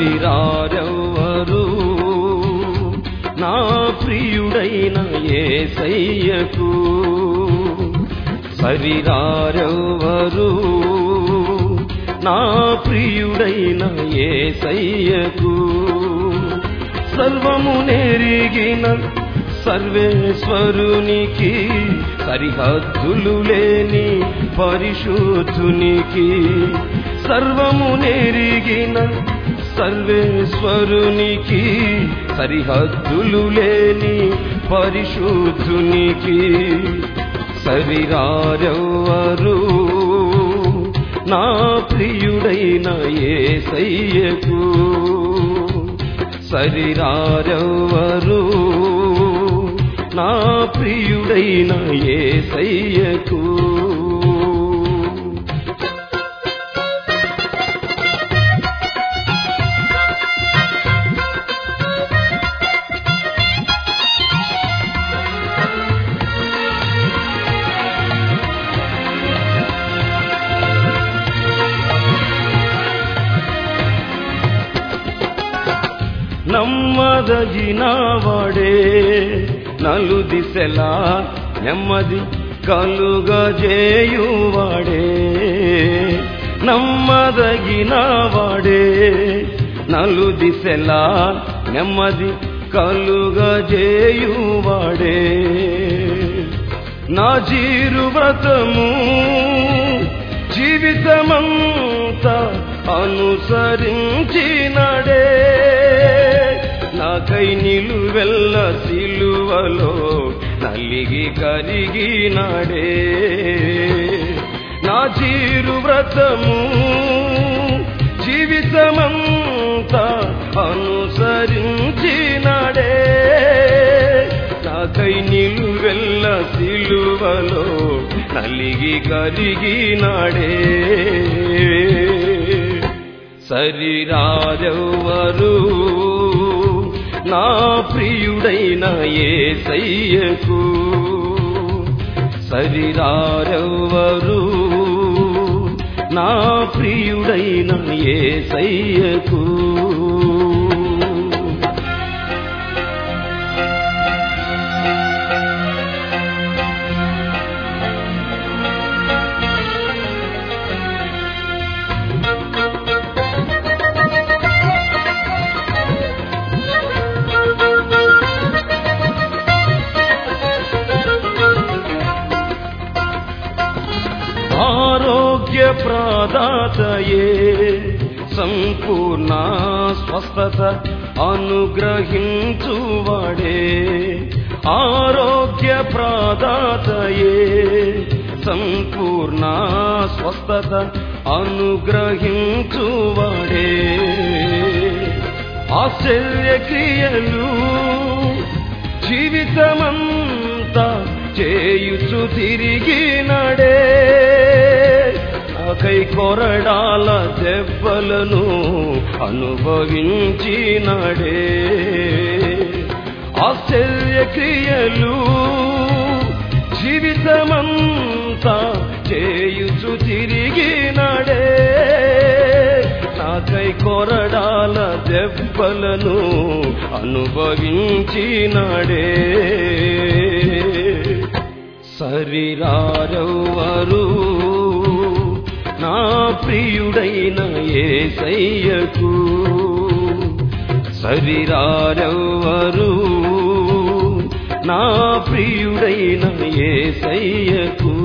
సరిరారెవ్వరు నా ప్రియుడైన ఏసయ్యకు సరిరారెవ్వరు నా ప్రియుడైన ఏసయ్యకు సర్వము నెరిగిన సర్వేశ్వరునికి సరిహద్దులు లేని పరిశుద్ధునికి సర్వము నెరిగిన సర్వేశ్వరునికి సరిహద్దులు లేని పరిశుద్ధునికి సరిరారెవ్వరు నా ప్రియుడైన ఏసయ్యకు సరిరారెవ్వరు నా ప్రియుడైన ఏసయ్యకు నమ్మదగిన వాడే నలు దిశలా నెమ్మది కలుగజేయువాడే నమ్మదగిన వాడే నలు దిశలా నెమ్మది కలుగజేయువాడే నా జీరు వ్రతము జీవితమంతా అనుసరించినడే నాకై నిలువెల్ల సిలువలో నలిగి కరిగినాడే నా జీరు వ్రతము జీవితమంతా అనుసరించినాడే నాకై నిలువెల్ల సిలువలో నలిగి కరిగినాడే సరిరారెవ్వరు నా ప్రియుడైన ఏసయ్యకు సరిరారెవ్వరు నా ప్రియుడైన ఏసయ్యకు ఆరోగ్య ప్రదాతయే సంపూర్ణ స్వస్థత అనుగ్రహించువాడే ఆరోగ్య ప్రదాతయే సంపూర్ణ స్వస్థత అనుగ్రహించువాడే ఆశ్చర్యక్రియలు జీవితమంతా చేయుచు తిరిగినడే నాకై కొరడాల దెబ్బలను అనుభవించినడే ఆశ్చర్యక్రియలు జీవితమంతా చేయుచు తిరిగినడే నాకై కొరడాల దెబ్బలను అనుభవించినడే సరిరారెవ్వరు నా ప్రియుడైన ఏసయ్యకు సరిరారెవ్వరు నా ప్రియుడైన ఏసయ్యకు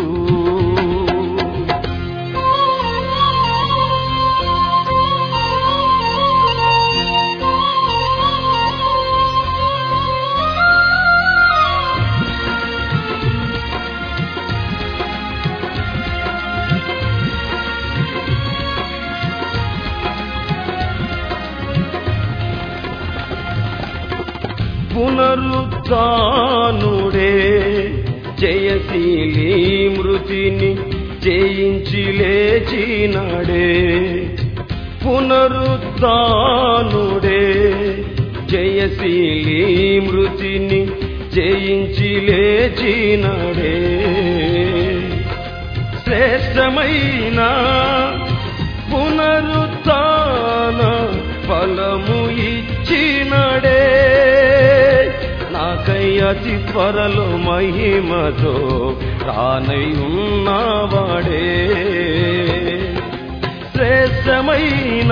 పునరుత్నుడే జయశీలి మృతిని జయించి లేచినాడే పునరుత్నుడే జయశీలి మృతిని జయించి లేచినాడే శ్రేష్టమైన పునరుత్న బలము ఇచ్చినడే నాకై అతి త్వరలో మహిమతో రానై ఉన్నవాడే శ్రేష్టమైన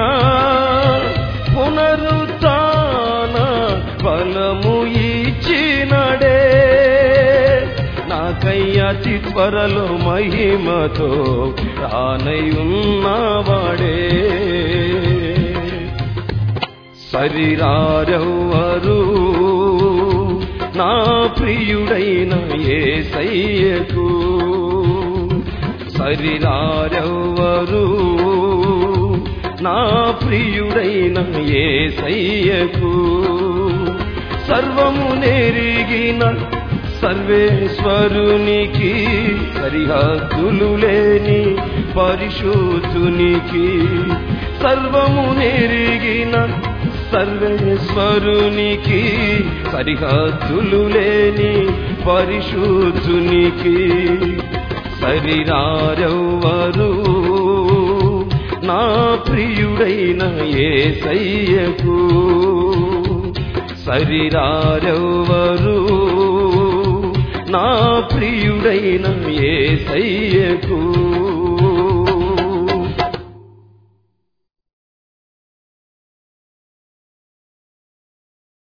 పునరుత్న బలము ఇచ్చినడే నాకై అతి త్వరలో మహిమతో రానై ఉన్నవాడే శరీరారెవ్వరు నా ప్రియుడైన ఏసయ్యకు శరీరారెవ్వరు నా ప్రియుడైన ఏసయ్యకు సర్వము నెరిగిన సర్వేశ్వరునికి సరిహద్దులు లేని పరిశుద్ధునికి సర్వము నెరిగిన సర్వేశ్వరునికి సరిహద్దులు లేని పరిశుద్ధునికి శరీరారెవ్వరు నా ప్రియుడైన ఏసయ్యకు శరీరారెవ్వరు నా ప్రియుడైన ఏసయ్యకు